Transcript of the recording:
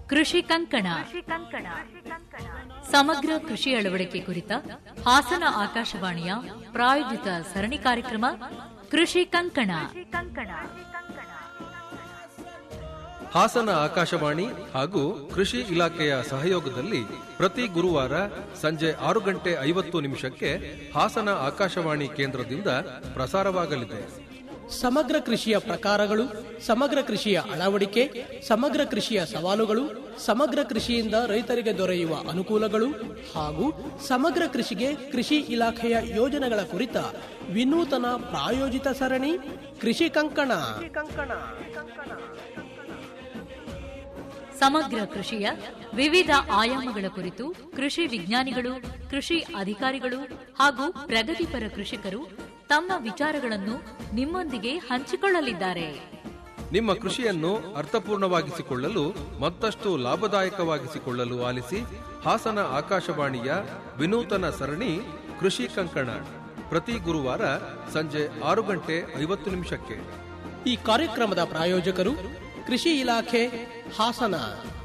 ಕೃಷಿ ಕಂಕಣ ಸಮಗ್ರ ಕೃಷಿ ಅಳವಡಿಕೆ ಕುರಿತ ಹಾಸನ ಆಕಾಶವಾಣಿಯ ಪ್ರಾಯೋಜಿತ ಸರಣಿ ಕಾರ್ಯಕ್ರಮ ಕೃಷಿ ಕಂಕಣ ಹಾಸನ ಆಕಾಶವಾಣಿ ಹಾಗೂ ಕೃಷಿ ಇಲಾಖೆಯ ಸಹಯೋಗದಲ್ಲಿ ಪ್ರತಿ ಗುರುವಾರ ಸಂಜೆ ಆರು ಗಂಟೆ ಐವತ್ತು ನಿಮಿಷಕ್ಕೆ ಹಾಸನ ಆಕಾಶವಾಣಿ ಕೇಂದ್ರದಿಂದ ಪ್ರಸಾರವಾಗಲಿದೆ ಸಮಗ್ರ ಕೃಷಿಯ ಪ್ರಕಾರಗಳು ಸಮಗ್ರ ಕೃಷಿಯ ಅಳವಡಿಕೆ ಸಮಗ್ರ ಕೃಷಿಯ ಸವಾಲುಗಳು ಸಮಗ್ರ ಕೃಷಿಯಿಂದ ರೈತರಿಗೆ ದೊರೆಯುವ ಅನುಕೂಲಗಳು ಹಾಗೂ ಸಮಗ್ರ ಕೃಷಿಗೆ ಕೃಷಿ ಇಲಾಖೆಯ ಯೋಜನೆಗಳ ಕುರಿತ ವಿನೂತನ ಪ್ರಾಯೋಜಿತ ಸರಣಿ ಕೃಷಿ ಕಂಕಣ ಸಮಗ್ರ ಕೃಷಿಯ ವಿವಿಧ ಆಯಾಮಗಳ ಕುರಿತು ಕೃಷಿ ವಿಜ್ಞಾನಿಗಳು ಕೃಷಿ ಅಧಿಕಾರಿಗಳು ಹಾಗೂ ಪ್ರಗತಿಪರ ಕೃಷಿಕರು ತಮ್ಮ ವಿಚಾರಗಳನ್ನು ನಿಮ್ಮೊಂದಿಗೆ ಹಂಚಿಕೊಳ್ಳಲಿದ್ದಾರೆ ನಿಮ್ಮ ಕೃಷಿಯನ್ನು ಅರ್ಥಪೂರ್ಣವಾಗಿಸಿಕೊಳ್ಳಲು ಮತ್ತಷ್ಟು ಲಾಭದಾಯಕವಾಗಿಸಿಕೊಳ್ಳಲು ಆಲಿಸಿ ಹಾಸನ ಆಕಾಶವಾಣಿಯ ವಿನೂತನ ಸರಣಿ ಕೃಷಿ ಕಂಕಣ ಪ್ರತಿ ಗುರುವಾರ ಸಂಜೆ ಆರು ಗಂಟೆ ಐವತ್ತು ನಿಮಿಷಕ್ಕೆ ಈ ಕಾರ್ಯಕ್ರಮದ ಪ್ರಾಯೋಜಕರು ಕೃಷಿ ಇಲಾಖೆ ಹಾಸನ